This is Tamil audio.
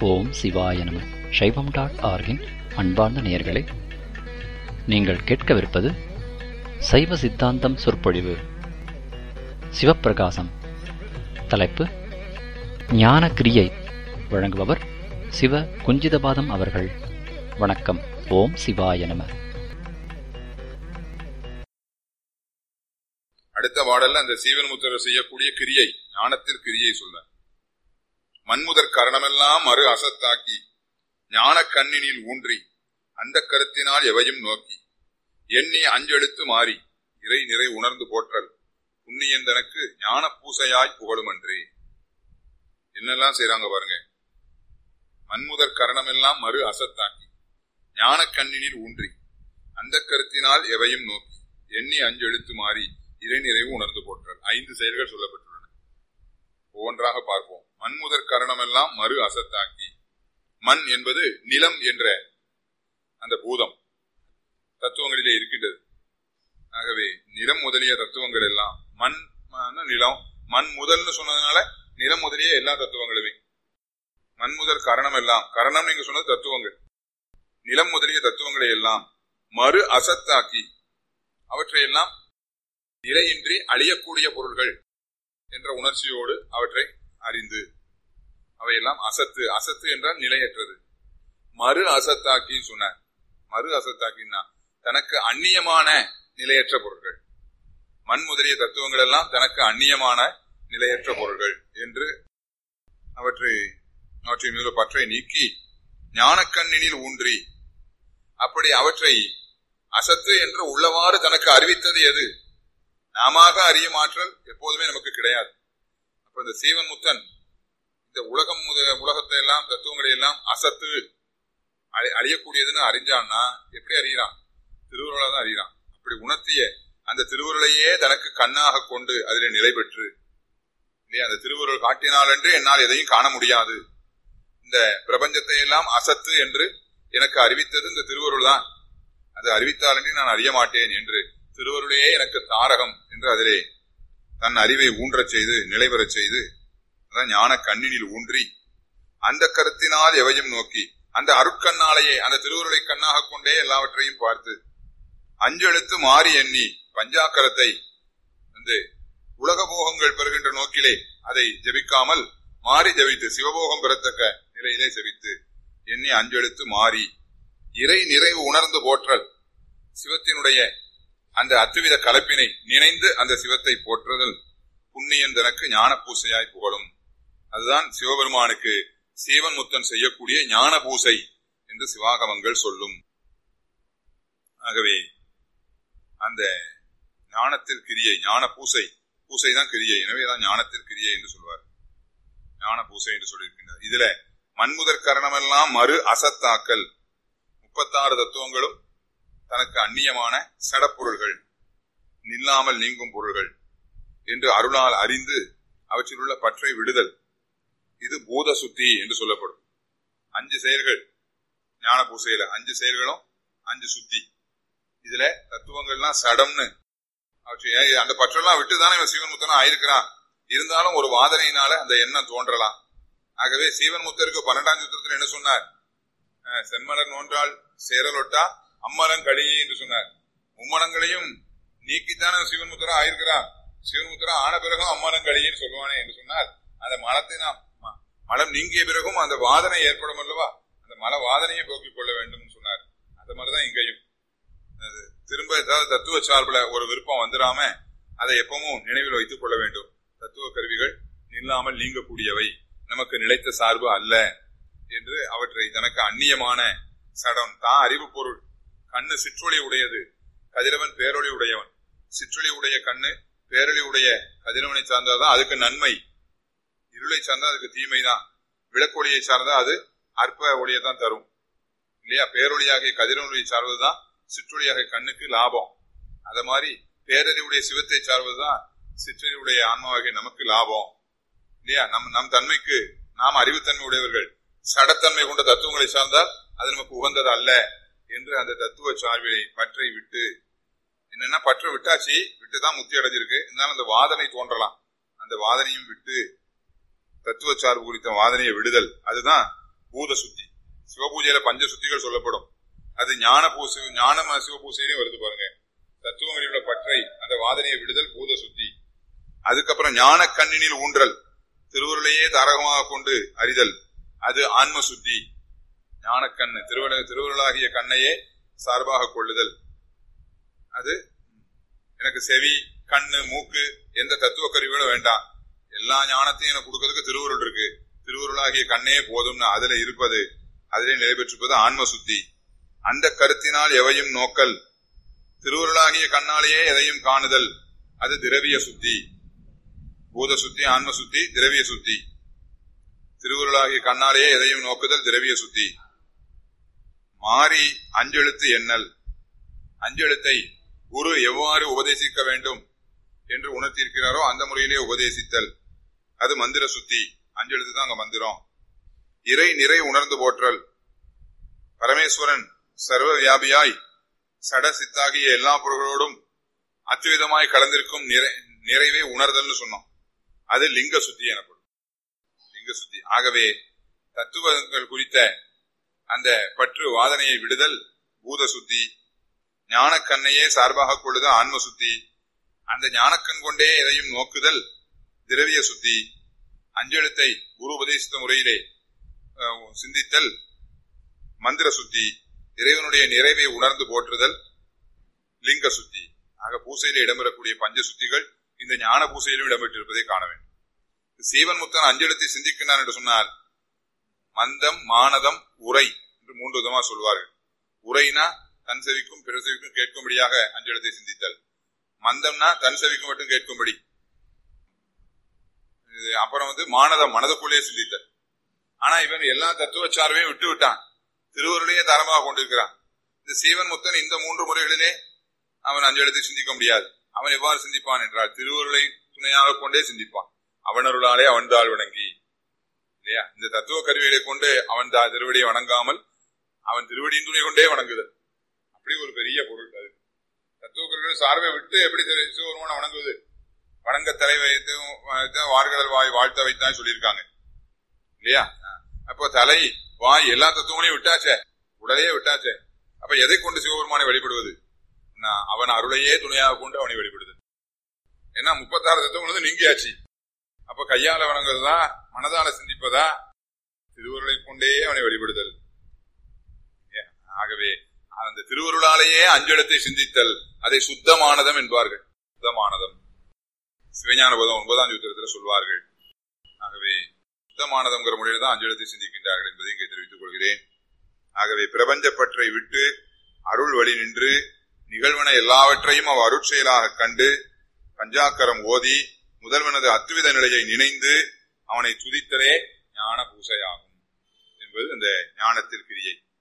ஓம் சிவாய நம சைவம் டாட் ஆர்கின் அன்பார்ந்த நேயர்களே நீங்கள் கேட்கவிருப்பது சைவ சித்தாந்தம் சொற்பொழிவு சிவப்பிரகாசம் தலைப்பு ஞான கிரியை வழங்குபவர் சிவ குஞ்சிதபாதம் அவர்கள் வணக்கம் ஓம் சிவாய நம அடுத்த பாடல்ல அந்த சீவன்முத்தர் செய்யக்கூடிய கிரியை ஞானத்தில் கிரியை சொல்ல மண்முதற் கரணமெல்லாம் மறு அசத்தாக்கி ஞான கண்ணினில் ஊன்றி அந்த கருத்தினால் எவையும் நோக்கி எண்ணி அஞ்செழுத்து மாறி இறை நிறை உணர்ந்து போற்றல் புண்ணியந்தனக்கு ஞான பூசையாய் புகழுமன்றே என்னெல்லாம் செய்றாங்க பாருங்க மண்முதற் கரணமெல்லாம் மறு அசத்தாக்கி ஞான கண்ணினில் ஊன்றி அந்த கருத்தினால் எவையும் நோக்கி எண்ணி அஞ்செழுத்து மாறி இறை நிறைவு உணர்ந்து போற்றல் ஐந்து செயல்கள் சொல்லப்பட்டுள்ளன ஒவ்வொன்றாக பார்ப்போம் மண்முதற் கரணமெல்லாம் மறு அசத்தாக்கி மண் என்பது நிலம் என்ற அந்த பூதம் தத்துவங்களிலே இருக்கின்றது ஆகவே நிலம் முதலிய தத்துவங்கள் எல்லாம் மண் ம- நிலம் மண் முதல்னு சொன்னதுனால நிலம் முதலிய எல்லா தத்துவங்களுமே மண் முதற் கரணம் எல்லாம் கரணம் நீங்க சொன்னது தத்துவங்கள் நிலம் முதலிய தத்துவங்களை எல்லாம் மறு அசத்தாக்கி அவற்றையெல்லாம் நிலையின்றி அழியக்கூடிய பொருள்கள் என்ற உணர்ச்சியோடு அவற்றை அறிந்து அவையெல்லாம் அசத்து அசத்து என்றால் நிலையற்றது மறு அசத்தாக்கி சொன்னார் மறு அசத்தாக்கின்னா தனக்கு அந்நியமான நிலையற்ற பொருள்கள் மண் முதலிய தத்துவங்கள் எல்லாம் தனக்கு அந்நியமான நிலையற்ற பொருள்கள் என்று அவற்றை அவற்றின் மீது பற்றை நீக்கி ஞானக்கண்ணினில் ஊன்றி அப்படி அவற்றை அசத்து என்று உள்ளவாறு தனக்கு அறிவித்தது எது நாம அறியும் ஆற்றல் எப்போதுமே நமக்கு கிடையாது அப்ப இந்த சீவன் முத்தன் இந்த உலகம் முத- உலகத்தை எல்லாம் தத்துவங்களை எல்லாம் அசத்து அழி- அழியக்கூடியதுன்னு அறிஞ்சான்னா எப்படி அறிகிறான் திருவுருளா தான் அறிகிறான் அப்படி உணர்த்திய அந்த திருவுருளையே தனக்கு கண்ணாக கொண்டு அதிலே நிலை பெற்று இல்லையா அந்த திருவுருள் காட்டினாலென்று என்னால் எதையும் காண முடியாது இந்த பிரபஞ்சத்தை எல்லாம் அசத்து என்று எனக்கு அறிவித்தது இந்த திருவருள் தான் அது அறிவித்தாலன்றி நான் அறிய மாட்டேன் என்று திருவருளையே எனக்கு தாரகம் என்று அதிலே தன் அறிவை ஊன்றச் செய்து நிலைபெறச் செய்து அதான் ஞான கண்ணினில் ஊன்றி அந்த கருத்தினால் எவையும் நோக்கி அந்த அருட்கண்ணாலேயே அந்த திருவருளை கண்ணாக கொண்டே எல்லாவற்றையும் பார்த்து அஞ்செழுத்து மாறி எண்ணி பஞ்சாக்கரத்தை வந்து உலக போகங்கள் பெறுகின்ற நோக்கிலே அதை ஜெபிக்காமல் மாறி ஜெபித்து சிவபோகம் பெறத்தக்க நிலையிலே ஜெபித்து எண்ணி அஞ்செழுத்து மாறி இறை நிறைவு உணர்ந்து போற்றல் சிவத்தினுடைய அந்த அத்துவித கலப்பினை நினைந்து அந்த சிவத்தை போற்றுதல் புண்ணியன் தனக்கு ஞான பூசையாய் புகழும் அதுதான் சிவபெருமானுக்கு சீவன் முத்தன் செய்யக்கூடிய ஞான பூசை என்று சிவாகமங்கள் சொல்லும் ஆகவே அந்த ஞானத்தில் கிரியை ஞான பூசை பூசை தான் கிரியை எனவேதான் ஞானத்தில் கிரியை என்று சொல்வார் ஞான பூசை என்று சொல்லியிருக்கின்றார் இதுல மண்முதற் கரணமெல்லாம் மறு அசத்தாக்கல் முப்பத்தாறு தத்துவங்களும் தனக்கு அந்நியமான சடப்பொருள்கள் நில்லாமல் நீங்கும் பொருள்கள் என்று அருளால் அறிந்து அவற்றில் உள்ள பற்றை விடுதல் இது பூத சுத்தி என்று சொல்லப்படும் அஞ்சு செயல்கள் ஞான பூசையில அஞ்சு செயல்களும் அஞ்சு சுத்தி இதுல தத்துவங்கள்லாம் சடம்னு அவற்றை ஏன் அந்த பற்றெல்லாம் விட்டு தானே இவன் சிவன் முத்தனா ஆயிருக்கிறான் இருந்தாலும் ஒரு வாதனையினால அந்த எண்ணம் தோன்றலாம் ஆகவே சீவன் முத்தருக்கு பன்னெண்டாம் சூத்திரத்தில் என்ன சொன்னார் அஹ் செம்மலர் நோன்றால் சேரலொட்டா அம்மலம் கழியே என்று சொன்னார் மும்மலங்களையும் நீக்கித்தானே சிவன் முத்தரா ஆயிருக்கிறான் சிவன் முத்தரா ஆன பிறகும் அம்மலம் கழியேன்னு சொல்லுவானே என்று சொன்னால் அந்த மலத்தை நாம் ம- மலம் நீங்கிய பிறகும் அந்த வாதனை ஏற்படும் அல்லவா அந்த மல வாதனையை போக்கிக் கொள்ள வேண்டும் சொன்னார் அந்த மாதிரிதான் இங்கேயும் அது திரும்ப ஏதாவது தத்துவ சார்புல ஒரு விருப்பம் வந்துடாம அதை எப்பவும் நினைவில் வைத்துக் கொள்ள வேண்டும் தத்துவ கருவிகள் நில்லாமல் நீங்கக்கூடியவை நமக்கு நிலைத்த சார்பு அல்ல என்று அவற்றை தனக்கு அந்நியமான சடம் தான் அறிவு பொருள் கண்ணு சிற்றொளி உடையது கதிரவன் பேரொளி உடையவன் சிற்றொளி உடைய கண்ணு பேரொளி உடைய கதிரவனை சார்ந்தாதான் அதுக்கு நன்மை இருளை சார்ந்தா அதுக்கு தீமைதான் விளக்கொளியை சார்ந்தா அது அற்ப ஒளியை தான் தரும் இல்லையா பேரொளியாகிய கதிரவனை சார்வதுதான் சிற்றொளியாகிய கண்ணுக்கு லாபம் அத மாதிரி பேரறிவுடைய சிவத்தை சார்வதுதான் சிற்றறிவுடைய ஆன்மாவாகிய நமக்கு லாபம் இல்லையா நம் நம் தன்மைக்கு நாம் அறிவுத்தன்மை உடையவர்கள் சடத்தன்மை கொண்ட தத்துவங்களை சார்ந்தால் அது நமக்கு உகந்தது அல்ல என்று அந்த தத்துவ சார்பிலை பற்றை விட்டு என்னன்னா பற்ற விட்டாச்சு விட்டுதான் முத்தி அடைஞ்சிருக்கு இருந்தாலும் அந்த வாதனை தோன்றலாம் அந்த வாதனையும் விட்டு தத்துவ சார்பு குறித்த வாதனையை விடுதல் அதுதான் பூத சுத்தி சிவபூஜையில பஞ்ச சுத்திகள் சொல்லப்படும் அது ஞான பூசை ஞான சிவபூசையிலையும் வருது பாருங்க தத்துவங்களில் உள்ள பற்றை அந்த வாதனையை விடுதல் பூத சுத்தி அதுக்கப்புறம் ஞான கண்ணினில் ஊன்றல் திருவுருளையே தாரகமாக கொண்டு அறிதல் அது ஆன்ம சுத்தி ஞானக்கண்ணு திருவள்ள திருவுருளாகிய கண்ணையே சார்பாக கொள்ளுதல் அது எனக்கு செவி கண்ணு மூக்கு எந்த தத்துவ கருவிகளும் வேண்டாம் எல்லா ஞானத்தையும் எனக்கு கொடுக்கறதுக்கு திருவுருள் இருக்கு திருவுருளாகிய கண்ணே போதும்னு அதுல இருப்பது அதிலே நிலை பெற்றிருப்பது ஆன்ம சுத்தி அந்த கருத்தினால் எவையும் நோக்கல் திருவுருளாகிய கண்ணாலேயே எதையும் காணுதல் அது திரவிய சுத்தி பூத சுத்தி ஆன்ம சுத்தி திரவிய சுத்தி திருவுருளாகிய கண்ணாலேயே எதையும் நோக்குதல் திரவிய சுத்தி மாறி அஞ்செழுத்து எண்ணல் அஞ்செழுத்தை குரு எவ்வாறு உபதேசிக்க வேண்டும் என்று உணர்த்தியிருக்கிறாரோ அந்த முறையிலே உபதேசித்தல் அது மந்திர சுத்தி அஞ்செழுத்து தான் அங்க மந்திரம் இறை நிறை உணர்ந்து போற்றல் பரமேஸ்வரன் சர்வ வியாபியாய் சட சித்தாகிய எல்லா பொருள்களோடும் அத்விதமாய் கலந்திருக்கும் நிறை நிறைவை உணர்தல்னு சொன்னோம் அது லிங்க சுத்தி எனப்படும் லிங்க சுத்தி ஆகவே தத்துவங்கள் குறித்த அந்த பற்று வாதனையை விடுதல் பூத சுத்தி ஞானக்கண்ணையே சார்பாக கொள்ளுதல் ஆன்ம சுத்தி அந்த ஞானக்கண் கொண்டே எதையும் நோக்குதல் திரவிய சுத்தி அஞ்செழுத்தை குரு உபதேசித்த முறையிலே அஹ், சிந்தித்தல் மந்திர சுத்தி இறைவனுடைய நிறைவை உணர்ந்து போற்றுதல் லிங்க சுத்தி ஆக பூசையில இடம்பெறக்கூடிய பஞ்ச சுத்திகள் இந்த ஞான பூசையிலும் இடம்பெற்றிருப்பதை காண வேண்டும் சீவன் முத்தன் அஞ்செழுத்தை சிந்திக்கின்றான் என்று சொன்னால் மந்தம் மானதம் உரை என்று மூன்று விதமா சொல்வார்கள் உரைனா தன் செவிக்கும் பிற செவிக்கும் கேட்கும்படியாக அஞ்செழுத்தை சிந்தித்தல் மந்தம்னா தன் செவிக்கு மட்டும் கேட்கும்படி இது அப்புறம் வந்து மானதம் மனதுக்குள்ளே சிந்தித்தல் ஆனா இவன் எல்லா தத்துவ சார்பையும் விட்டு விட்டான் திருவருளையே தரமாக கொண்டிருக்கிறான் இந்த சீவன் முத்தன் இந்த மூன்று முறைகளிலே அவன் அஞ்செழுத்தை சிந்திக்க முடியாது அவன் எவ்வாறு சிந்திப்பான் என்றால் திருவருளை துணையாக கொண்டே சிந்திப்பான் அவனருளாலே அவன் தாழ் வணங்கி இல்லையா இந்த தத்துவ கருவிகளை கொண்டு அவன் தா திருவடியை வணங்காமல் அவன் திருவடியின் துணை கொண்டே வணங்குதல் அப்படி ஒரு பெரிய பொருள் அது தத்துவ கருவிகளை சார்பை விட்டு எப்படி திரு- சிவபெருமானை வணங்குவது வணங்க தலை வைத்து வைத்து வார்கடல் வாய் வாழ்த்த வைத்தான் சொல்லியிருக்காங்க இல்லையா அப்போ தலை வாய் எல்லா தத்துவங்களையும் விட்டாச்சே உடலையே விட்டாச்சே அப்ப எதை கொண்டு சிவபெருமானை வழிபடுவது நான் அவன் அருளையே துணையாக கொண்டு அவனை வழிபடுது ஏன்னா முப்பத்தாறு தத்துவங்கள் வந்து நீங்கியாச்சு அப்ப கையால வணங்குறதா மனதால சிந்திப்பதா திருவருளை கொண்டே அவனை வழிபடுதல் ஏன்? ஆகவே அந்த திருவருளாலேயே அஞ்செழுத்தை சிந்தித்தல் அதை சுத்தமானதம் என்பார்கள் சுத்தமானதம் சிவஞான போதம் ஒன்பதாம் சூத்திரத்தில் சொல்வார்கள் ஆகவே சுத்தமானதம்ங்கிற முறையில் தான் அஞ்செழுத்தை சிந்திக்கின்றார்கள் என்பதை இங்கே தெரிவித்துக் கொள்கிறேன் ஆகவே பிரபஞ்ச பற்றை விட்டு அருள் வழி நின்று நிகழ்வன எல்லாவற்றையும் அவ் அருட்செயலாக கண்டு பஞ்சாக்கரம் ஓதி முதல்வனது அத்துவித நிலையை நினைந்து அவனை துதித்தலே ஞான பூசையாகும் என்பது இந்த ஞானத்தில் கிரியை